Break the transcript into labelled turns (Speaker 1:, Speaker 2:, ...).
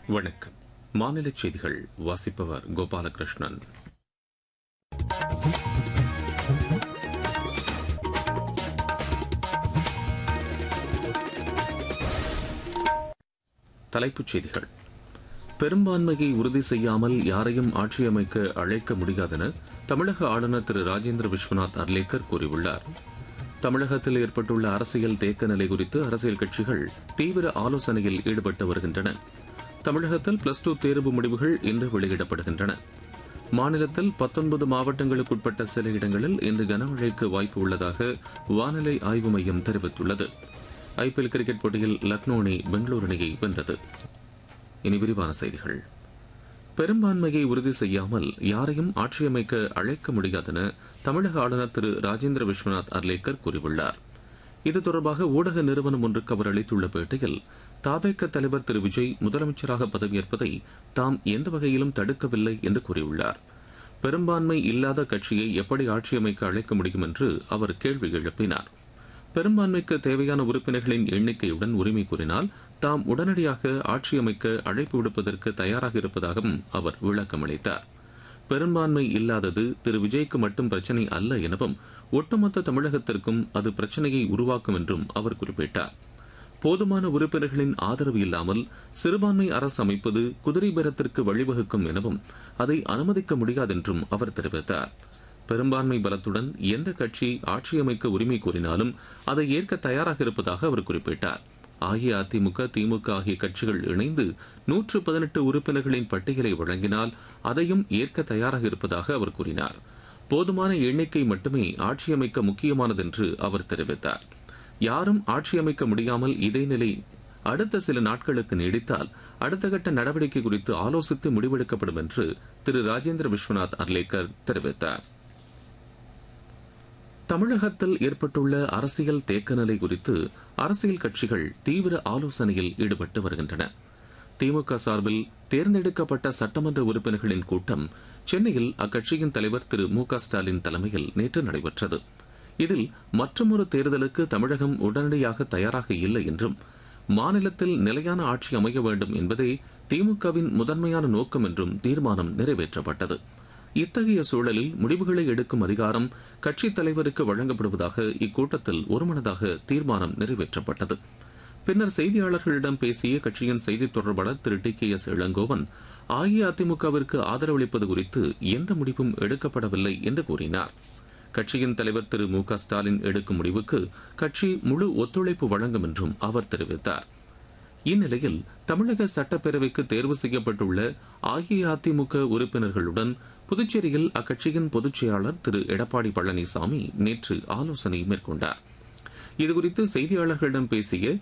Speaker 1: வணக்கம் மாநில செய்திகள் வாசிப்பவர் கோபாலகிருஷ்ணன் தலைப்புச் செய்திகள் பெரும்பான்மையை உறுதி செய்யாமல் யாரையும் ஆட்சியமைக்க அழைக்க முடியாதென தமிழக ஆளுநர் திரு ராஜேந்திர விஸ்வநாத் அர்லேக்கர் கூறியுள்ளார் தமிழகத்தில் ஏற்பட்டுள்ள அரசியல் தேக்க நிலை குறித்து அரசியல் கட்சிகள் தீவிர ஆலோசனையில் ஈடுபட்டு வருகின்றன தமிழகத்தில் பிளஸ் டூ தேர்வு முடிவுகள் இன்று வெளியிடப்படுகின்றன மாநிலத்தில் பத்தொன்பது மாவட்டங்களுக்குட்பட்ட சில இடங்களில் இன்று கனமழைக்கு வாய்ப்பு உள்ளதாக வானிலை ஆய்வு மையம் தெரிவித்துள்ளது ஐபிஎல் கிரிக்கெட் போட்டியில் லக்னோ அணி பெங்களூரு அணியை வென்றது இனி விரிவான செய்திகள் பெரும்பான்மையை உறுதி செய்யாமல் யாரையும் ஆட்சியமைக்க அழைக்க முடியாதென தமிழக ஆளுநர் திரு ராஜேந்திர விஸ்வநாத் அர்லேக்கர் கூறியுள்ளார் இது தொடர்பாக ஊடக நிறுவனம் ஒன்றுக்கு அவர் அளித்துள்ள பேட்டியில் தாபேக்க தலைவர் திரு விஜய் முதலமைச்சராக பதவியேற்பதை தாம் எந்த வகையிலும் தடுக்கவில்லை என்று கூறியுள்ளார் பெரும்பான்மை இல்லாத கட்சியை எப்படி ஆட்சியமைக்க அழைக்க முடியும் என்று அவர் கேள்வி எழுப்பினார் பெரும்பான்மைக்கு தேவையான உறுப்பினர்களின் எண்ணிக்கையுடன் உரிமை கூறினால் தாம் உடனடியாக ஆட்சியமைக்க அழைப்பு விடுப்பதற்கு தயாராக இருப்பதாகவும் அவர் விளக்கமளித்தார் பெரும்பான்மை இல்லாதது திரு விஜய்க்கு மட்டும் பிரச்சனை அல்ல எனவும் ஒட்டுமொத்த தமிழகத்திற்கும் அது பிரச்சனையை உருவாக்கும் என்றும் அவர் குறிப்பிட்டார் போதுமான உறுப்பினர்களின் ஆதரவு இல்லாமல் சிறுபான்மை அரசு அமைப்பது குதிரை பேரத்திற்கு வழிவகுக்கும் எனவும் அதை அனுமதிக்க முடியாதென்றும் அவர் தெரிவித்தார் பெரும்பான்மை பலத்துடன் எந்த கட்சி ஆட்சியமைக்க உரிமை கோரினாலும் அதை ஏற்க தயாராக இருப்பதாக அவர் குறிப்பிட்டார் அஇஅதிமுக திமுக ஆகிய கட்சிகள் இணைந்து நூற்று பதினெட்டு உறுப்பினர்களின் பட்டியலை வழங்கினால் அதையும் ஏற்க தயாராக இருப்பதாக அவர் கூறினார் போதுமான எண்ணிக்கை மட்டுமே ஆட்சியமைக்க முக்கியமானது என்று அவர் தெரிவித்தார் யாரும் ஆட்சியமைக்க முடியாமல் இதே நிலை அடுத்த சில நாட்களுக்கு நீடித்தால் அடுத்த கட்ட நடவடிக்கை குறித்து ஆலோசித்து முடிவெடுக்கப்படும் என்று திரு ராஜேந்திர விஸ்வநாத் அர்லேக்கர் தெரிவித்தார் தமிழகத்தில் ஏற்பட்டுள்ள அரசியல் தேக்க நிலை குறித்து அரசியல் கட்சிகள் தீவிர ஆலோசனையில் ஈடுபட்டு வருகின்றன திமுக சார்பில் தேர்ந்தெடுக்கப்பட்ட சட்டமன்ற உறுப்பினர்களின் கூட்டம் சென்னையில் அக்கட்சியின் தலைவர் திரு மு க ஸ்டாலின் தலைமையில் நேற்று நடைபெற்றது இதில் மற்றொரு தேர்தலுக்கு தமிழகம் உடனடியாக தயாராக இல்லை என்றும் மாநிலத்தில் நிலையான ஆட்சி அமைய வேண்டும் என்பதே திமுகவின் முதன்மையான நோக்கம் என்றும் தீர்மானம் நிறைவேற்றப்பட்டது இத்தகைய சூழலில் முடிவுகளை எடுக்கும் அதிகாரம் கட்சித் தலைவருக்கு வழங்கப்படுவதாக இக்கூட்டத்தில் ஒருமனதாக தீர்மானம் நிறைவேற்றப்பட்டது பின்னர் செய்தியாளர்களிடம் பேசிய கட்சியின் செய்தித் தொடர்பாளர் திரு டி கே எஸ் இளங்கோவன் அஇஅதிமுகவிற்கு ஆதரவளிப்பது குறித்து எந்த முடிவும் எடுக்கப்படவில்லை என்று கூறினார் கட்சியின் தலைவர் திரு மு க ஸ்டாலின் எடுக்கும் முடிவுக்கு கட்சி முழு ஒத்துழைப்பு வழங்கும் என்றும் அவர் தெரிவித்தார் இந்நிலையில் தமிழக சட்டப்பேரவைக்கு தேர்வு செய்யப்பட்டுள்ள அஇஅதிமுக உறுப்பினர்களுடன் புதுச்சேரியில் அக்கட்சியின் பொதுச் செயலாளர் திரு எடப்பாடி பழனிசாமி நேற்று ஆலோசனை மேற்கொண்டார் இதுகுறித்து செய்தியாளர்களிடம் பேசிய